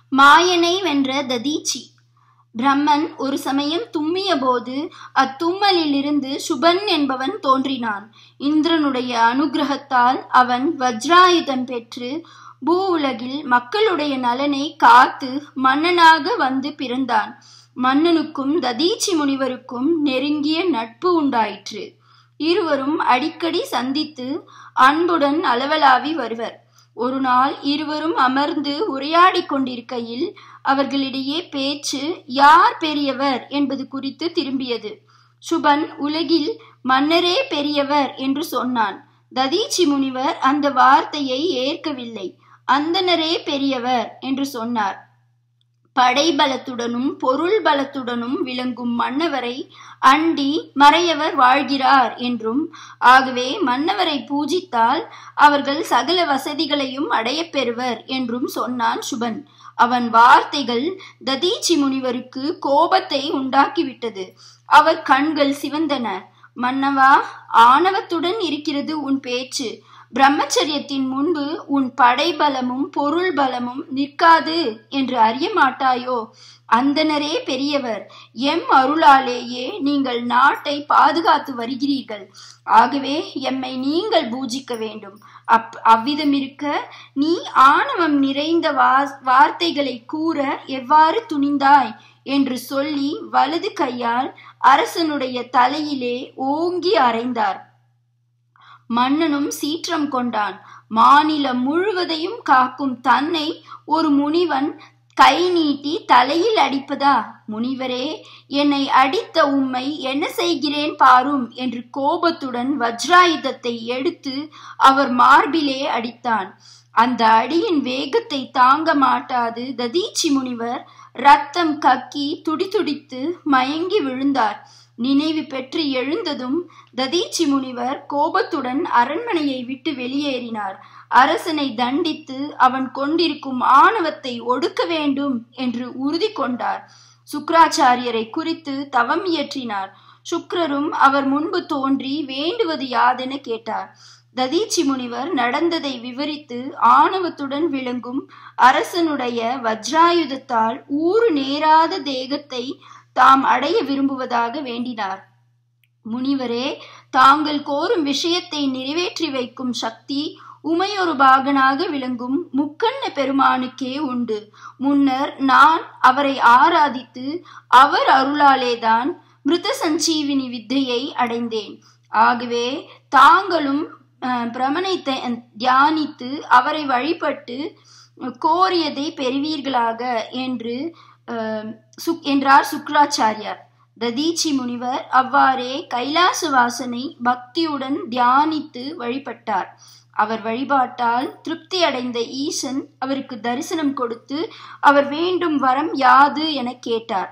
மாயனை வென்ற ததீச்சி பிரம்மன் ஒரு சமயம் தும்மிய போது அத்தும்மலிலிருந்து சுபன் என்பவன் தோன்றினான் இந்திரனுடைய அனுகிரகத்தால் அவன் வஜ்ராயுதம் பெற்று பூ உலகில் மக்களுடைய நலனை காத்து மன்னனாக வந்து பிறந்தான் மன்னனுக்கும் ததீச்சி முனிவருக்கும் நெருங்கிய நட்பு உண்டாயிற்று இருவரும் அடிக்கடி சந்தித்து அன்புடன் அளவலாவி வருவர் ஒரு நாள் இருவரும் அமர்ந்து உரையாடிக் கொண்டிருக்கையில் அவர்களிடையே பேச்சு யார் பெரியவர் என்பது குறித்து திரும்பியது சுபன் உலகில் மன்னரே பெரியவர் என்று சொன்னான் ததீச்சி முனிவர் அந்த வார்த்தையை ஏற்கவில்லை அந்தனரே பெரியவர் என்று சொன்னார் படைபலத்துடனும் பொருள் பலத்துடனும் விளங்கும் மன்னவரை அண்டி மறையவர் வாழ்கிறார் என்றும் ஆகவே மன்னவரை பூஜித்தால் அவர்கள் சகல வசதிகளையும் அடையப் பெறுவர் என்றும் சொன்னான் சுபன் அவன் வார்த்தைகள் ததீச்சி முனிவருக்கு கோபத்தை உண்டாக்கிவிட்டது அவர் கண்கள் சிவந்தன மன்னவா ஆணவத்துடன் இருக்கிறது உன் பேச்சு பிரம்மச்சரியத்தின் முன்பு உன் படைபலமும் பொருள் பலமும் நிற்காது என்று அறிய மாட்டாயோ அந்தனரே பெரியவர் எம் அருளாலேயே நீங்கள் நாட்டை பாதுகாத்து வருகிறீர்கள் ஆகவே எம்மை நீங்கள் பூஜிக்க வேண்டும் அப் அவ்விதம் இருக்க நீ ஆணவம் நிறைந்த வா வார்த்தைகளை கூற எவ்வாறு துணிந்தாய் என்று சொல்லி வலது கையால் அரசனுடைய தலையிலே ஓங்கி அறைந்தார் மன்னனும் சீற்றம் கொண்டான் மாநிலம் முழுவதையும் காக்கும் தன்னை ஒரு முனிவன் கை நீட்டி தலையில் அடிப்பதா முனிவரே என்னை அடித்த உம்மை என்ன செய்கிறேன் பாரும் என்று கோபத்துடன் வஜ்ராயுதத்தை எடுத்து அவர் மார்பிலே அடித்தான் அந்த அடியின் வேகத்தை தாங்க மாட்டாது ததீச்சி முனிவர் ரத்தம் கக்கி துடிதுடித்து மயங்கி விழுந்தார் நினைவு பெற்று எழுந்ததும் ததீச்சி முனிவர் கோபத்துடன் அரண்மனையை விட்டு வெளியேறினார் அரசனை தண்டித்து அவன் கொண்டிருக்கும் ஆணவத்தை ஒடுக்க வேண்டும் என்று உறுதி கொண்டார் சுக்கராச்சாரியரை குறித்து தவம் இயற்றினார் சுக்ரரும் அவர் முன்பு தோன்றி வேண்டுவது யாதென கேட்டார் ததீச்சி முனிவர் நடந்ததை விவரித்து ஆணவத்துடன் விளங்கும் அரசனுடைய வஜ்ராயுதத்தால் ஊறு நேராத தேகத்தை தாம் அடைய விரும்புவதாக வேண்டினார் முனிவரே தாங்கள் கோரும் விஷயத்தை நிறைவேற்றி வைக்கும் சக்தி உமையொரு பாகனாக விளங்கும் முக்கண்ண பெருமானுக்கே உண்டு முன்னர் நான் அவரை ஆராதித்து அவர் அருளாலேதான் மிருத சஞ்சீவினி வித்தையை அடைந்தேன் ஆகவே தாங்களும் பிரமனை தியானித்து அவரை வழிபட்டு கோரியதை பெறுவீர்களாக என்று சுக் என்றார் சுக்ராச்சாரியார் ததீச்சி முனிவர் அவ்வாறே கைலாசவாசனை பக்தியுடன் தியானித்து வழிபட்டார் அவர் வழிபாட்டால் திருப்தி அடைந்த ஈசன் அவருக்கு தரிசனம் கொடுத்து அவர் வேண்டும் வரம் யாது என கேட்டார்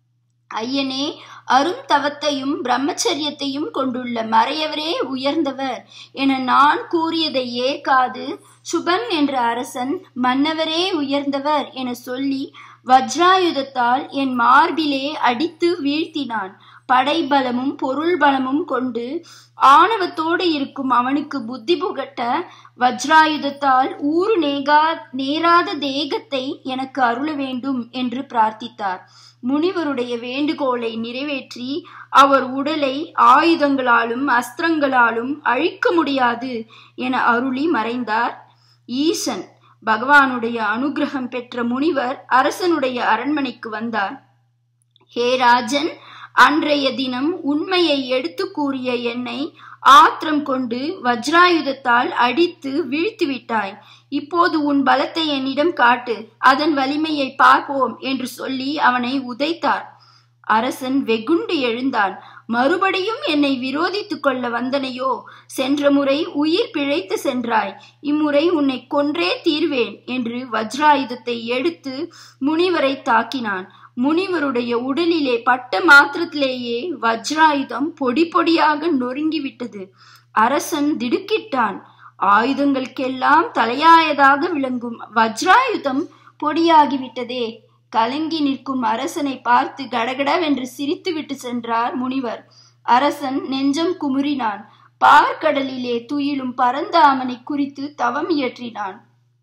ஐயனே அருந்தவத்தையும் பிரம்மச்சரியத்தையும் கொண்டுள்ள மறையவரே உயர்ந்தவர் என நான் கூறியதை ஏற்காது சுபன் என்ற அரசன் மன்னவரே உயர்ந்தவர் என சொல்லி வஜ்ராயுதத்தால் என் மார்பிலே அடித்து வீழ்த்தினான் படைபலமும் பொருள் பலமும் கொண்டு ஆணவத்தோடு இருக்கும் அவனுக்கு புத்தி புகட்ட வஜ்ராயுதத்தால் ஊறு நேகா நேராத தேகத்தை எனக்கு அருள வேண்டும் என்று பிரார்த்தித்தார் முனிவருடைய வேண்டுகோளை நிறைவேற்றி அவர் உடலை ஆயுதங்களாலும் அஸ்திரங்களாலும் அழிக்க முடியாது என அருளி மறைந்தார் ஈசன் பகவானுடைய அனுகிரகம் பெற்ற முனிவர் அரசனுடைய அரண்மனைக்கு வந்தார் ஹே ராஜன் அன்றைய தினம் உண்மையை எடுத்து கூறிய என்னை ஆத்திரம் கொண்டு வஜ்ராயுதத்தால் அடித்து வீழ்த்தி விட்டாய் இப்போது உன் பலத்தை என்னிடம் காட்டு அதன் வலிமையை பார்ப்போம் என்று சொல்லி அவனை உதைத்தார் அரசன் வெகுண்டு எழுந்தான் மறுபடியும் என்னை விரோதித்துக் கொள்ள வந்தனையோ சென்ற முறை உயிர் பிழைத்து சென்றாய் இம்முறை உன்னை கொன்றே தீர்வேன் என்று வஜ்ராயுதத்தை எடுத்து முனிவரை தாக்கினான் முனிவருடைய உடலிலே பட்ட மாத்திரத்திலேயே வஜ்ராயுதம் பொடி பொடியாக நொறுங்கிவிட்டது அரசன் திடுக்கிட்டான் ஆயுதங்களுக்கெல்லாம் தலையாயதாக விளங்கும் வஜ்ராயுதம் பொடியாகிவிட்டதே கலங்கி நிற்கும் அரசனை பார்த்து கடகடவென்று சிரித்துவிட்டு சென்றார் முனிவர் அரசன் நெஞ்சம் குமுறினான் பார்க்கடலிலே துயிலும் பரந்தாமனை குறித்து தவம் இயற்றினான்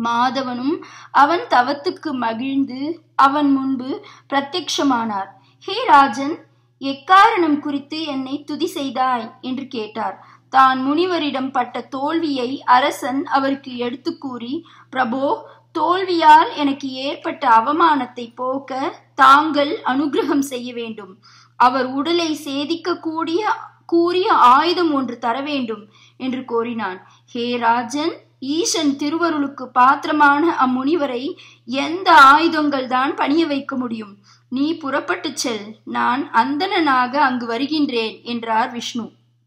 மாதவனும் அவன் தவத்துக்கு மகிழ்ந்து அவன் முன்பு பிரத்யக்ஷமானார் ஹே ராஜன் எக்காரணம் குறித்து என்னை துதி செய்தாய் என்று கேட்டார் தான் முனிவரிடம் பட்ட தோல்வியை அரசன் அவருக்கு எடுத்து கூறி பிரபோ தோல்வியால் எனக்கு ஏற்பட்ட அவமானத்தை போக்க தாங்கள் அனுகிரகம் செய்ய வேண்டும் அவர் உடலை சேதிக்க கூடிய கூறிய ஆயுதம் ஒன்று தர வேண்டும் என்று கோரினான் ஹே ராஜன் ஈசன் திருவருளுக்கு பாத்திரமான அம்முனிவரை எந்த ஆயுதங்கள் தான் பணிய வைக்க முடியும் நீ புறப்பட்டு செல் நான் அந்தணனாக அங்கு வருகின்றேன் என்றார் விஷ்ணு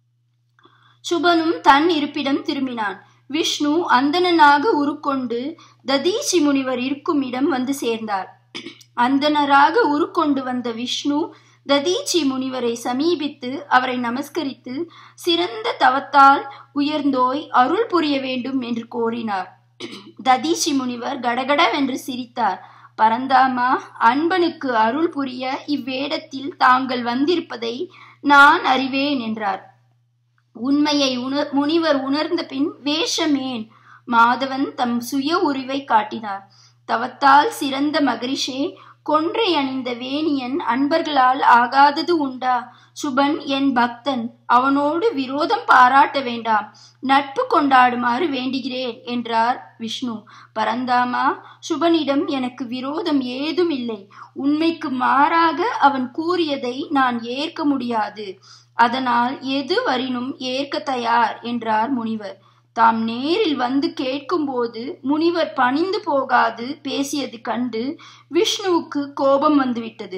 சுபனும் தன் இருப்பிடம் திரும்பினான் விஷ்ணு அந்தணனாக உருக்கொண்டு ததீசி முனிவர் இருக்கும் இடம் வந்து சேர்ந்தார் அந்தணராக உருக்கொண்டு வந்த விஷ்ணு ததீச்சி முனிவரை சமீபித்து அவரை நமஸ்கரித்து சிறந்த தவத்தால் உயர்ந்தோய் அருள் புரிய வேண்டும் என்று கோரினார் ததீச்சி முனிவர் கடகடவென்று சிரித்தார் பரந்தாமா அன்பனுக்கு அருள் புரிய இவ்வேடத்தில் தாங்கள் வந்திருப்பதை நான் அறிவேன் என்றார் உண்மையை உணர் முனிவர் உணர்ந்த பின் வேஷமேன் மாதவன் தம் சுய உரிவை காட்டினார் தவத்தால் சிறந்த மகரிஷே கொன்றை அணிந்த வேணியன் அன்பர்களால் ஆகாதது உண்டா சுபன் என் பக்தன் அவனோடு விரோதம் பாராட்ட வேண்டாம் நட்பு கொண்டாடுமாறு வேண்டுகிறேன் என்றார் விஷ்ணு பரந்தாமா சுபனிடம் எனக்கு விரோதம் ஏதும் இல்லை உண்மைக்கு மாறாக அவன் கூறியதை நான் ஏற்க முடியாது அதனால் எது வரினும் ஏற்க தயார் என்றார் முனிவர் தாம் நேரில் வந்து கேட்கும்போது முனிவர் பணிந்து போகாது பேசியது கண்டு விஷ்ணுவுக்கு கோபம் வந்துவிட்டது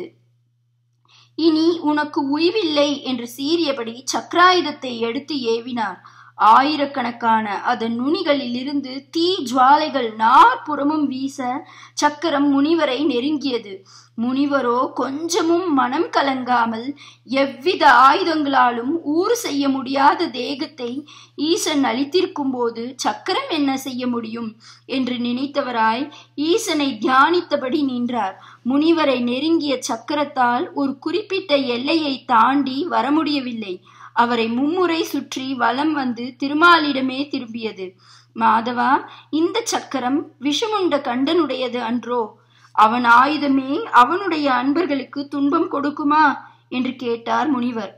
இனி உனக்கு உய்வில்லை என்று சீறியபடி சக்கராயுதத்தை எடுத்து ஏவினார் ஆயிரக்கணக்கான அதன் நுனிகளில் இருந்து தீ ஜுவாலைகள் நாற்புறமும் வீச சக்கரம் முனிவரை நெருங்கியது முனிவரோ கொஞ்சமும் மனம் கலங்காமல் எவ்வித ஆயுதங்களாலும் ஊறு செய்ய முடியாத தேகத்தை ஈசன் அளித்திருக்கும் போது சக்கரம் என்ன செய்ய முடியும் என்று நினைத்தவராய் ஈசனை தியானித்தபடி நின்றார் முனிவரை நெருங்கிய சக்கரத்தால் ஒரு குறிப்பிட்ட எல்லையை தாண்டி வர முடியவில்லை அவரை மும்முறை சுற்றி வலம் வந்து திருமாலிடமே திரும்பியது மாதவா இந்த சக்கரம் விஷமுண்ட கண்டனுடையது அன்றோ அவன் ஆயுதமே அவனுடைய அன்பர்களுக்கு துன்பம் கொடுக்குமா என்று கேட்டார் முனிவர்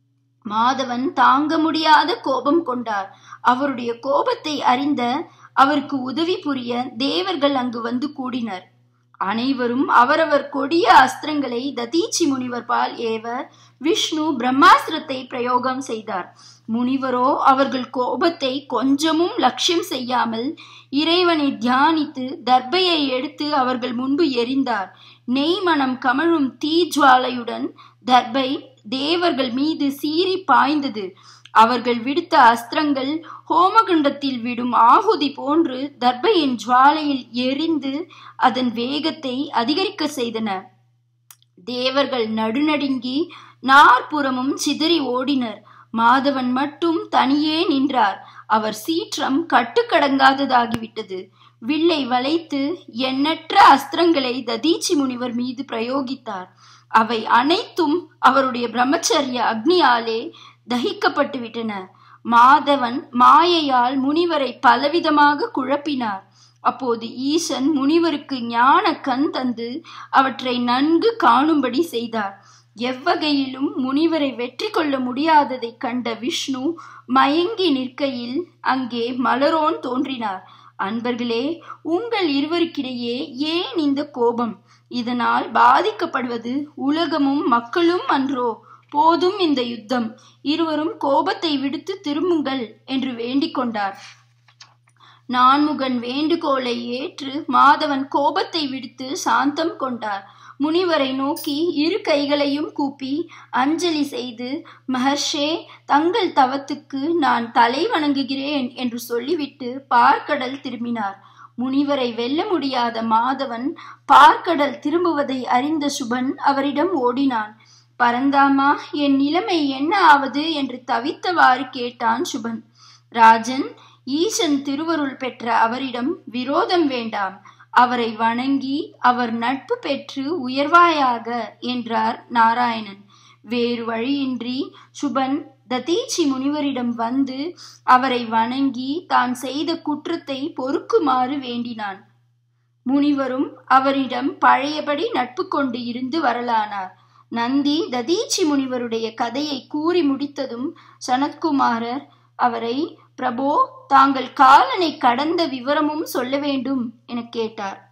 மாதவன் தாங்க முடியாத கோபம் கொண்டார் அவருடைய கோபத்தை அறிந்த அவருக்கு உதவி புரிய தேவர்கள் அங்கு வந்து கூடினர் அனைவரும் அவரவர் கொடிய அஸ்திரங்களை ததீச்சி முனிவர் பால் ஏவ விஷ்ணு பிரம்மாஸ்திரத்தை பிரயோகம் செய்தார் முனிவரோ அவர்கள் கோபத்தை கொஞ்சமும் லட்சியம் செய்யாமல் இறைவனை தியானித்து தர்பையை எடுத்து அவர்கள் முன்பு எரிந்தார் நெய்மணம் கமழும் தீஜ்வாலையுடன் தர்பை தேவர்கள் மீது சீறி பாய்ந்தது அவர்கள் விடுத்த அஸ்திரங்கள் ஹோமகுண்டத்தில் விடும் ஆகுதி போன்று தர்பையின் ஜுவாலையில் எரிந்து அதன் வேகத்தை அதிகரிக்க செய்தன தேவர்கள் நடுநடுங்கி நாற்புறமும் சிதறி ஓடினர் மாதவன் மட்டும் தனியே நின்றார் அவர் சீற்றம் கட்டுக்கடங்காததாகிவிட்டது வில்லை வளைத்து எண்ணற்ற அஸ்திரங்களை ததீச்சி முனிவர் மீது பிரயோகித்தார் அவை அனைத்தும் அவருடைய பிரம்மச்சரிய அக்னியாலே தகிக்கப்பட்டு விட்டன மாதவன் மாயையால் முனிவரை பலவிதமாக குழப்பினார் அப்போது ஈசன் முனிவருக்கு ஞான கண் தந்து அவற்றை நன்கு காணும்படி செய்தார் எவ்வகையிலும் முனிவரை வெற்றி கொள்ள முடியாததைக் கண்ட விஷ்ணு மயங்கி நிற்கையில் அங்கே மலரோன் தோன்றினார் அன்பர்களே உங்கள் இருவருக்கிடையே ஏன் இந்த கோபம் இதனால் பாதிக்கப்படுவது உலகமும் மக்களும் அன்றோ போதும் இந்த யுத்தம் இருவரும் கோபத்தை விடுத்து திரும்புங்கள் என்று வேண்டிக் கொண்டார் நான்முகன் வேண்டுகோளை ஏற்று மாதவன் கோபத்தை விடுத்து சாந்தம் கொண்டார் முனிவரை நோக்கி இரு கைகளையும் கூப்பி அஞ்சலி செய்து மகர்ஷே தங்கள் தவத்துக்கு நான் தலை வணங்குகிறேன் என்று சொல்லிவிட்டு பார்க்கடல் திரும்பினார் முனிவரை வெல்ல முடியாத மாதவன் பார்க்கடல் திரும்புவதை அறிந்த சுபன் அவரிடம் ஓடினான் பரந்தாமா என் நிலைமை என்ன ஆவது என்று தவித்தவாறு கேட்டான் சுபன் ராஜன் ஈசன் திருவருள் பெற்ற அவரிடம் விரோதம் வேண்டாம் அவரை வணங்கி அவர் நட்பு பெற்று உயர்வாயாக என்றார் நாராயணன் வேறு வழியின்றி சுபன் ததீச்சி முனிவரிடம் வந்து அவரை வணங்கி தான் செய்த குற்றத்தை பொறுக்குமாறு வேண்டினான் முனிவரும் அவரிடம் பழையபடி நட்பு கொண்டு இருந்து வரலானார் நந்தி ததீச்சி முனிவருடைய கதையை கூறி முடித்ததும் சனத்குமாரர் அவரை பிரபோ தாங்கள் காலனை கடந்த விவரமும் சொல்ல வேண்டும் என கேட்டார்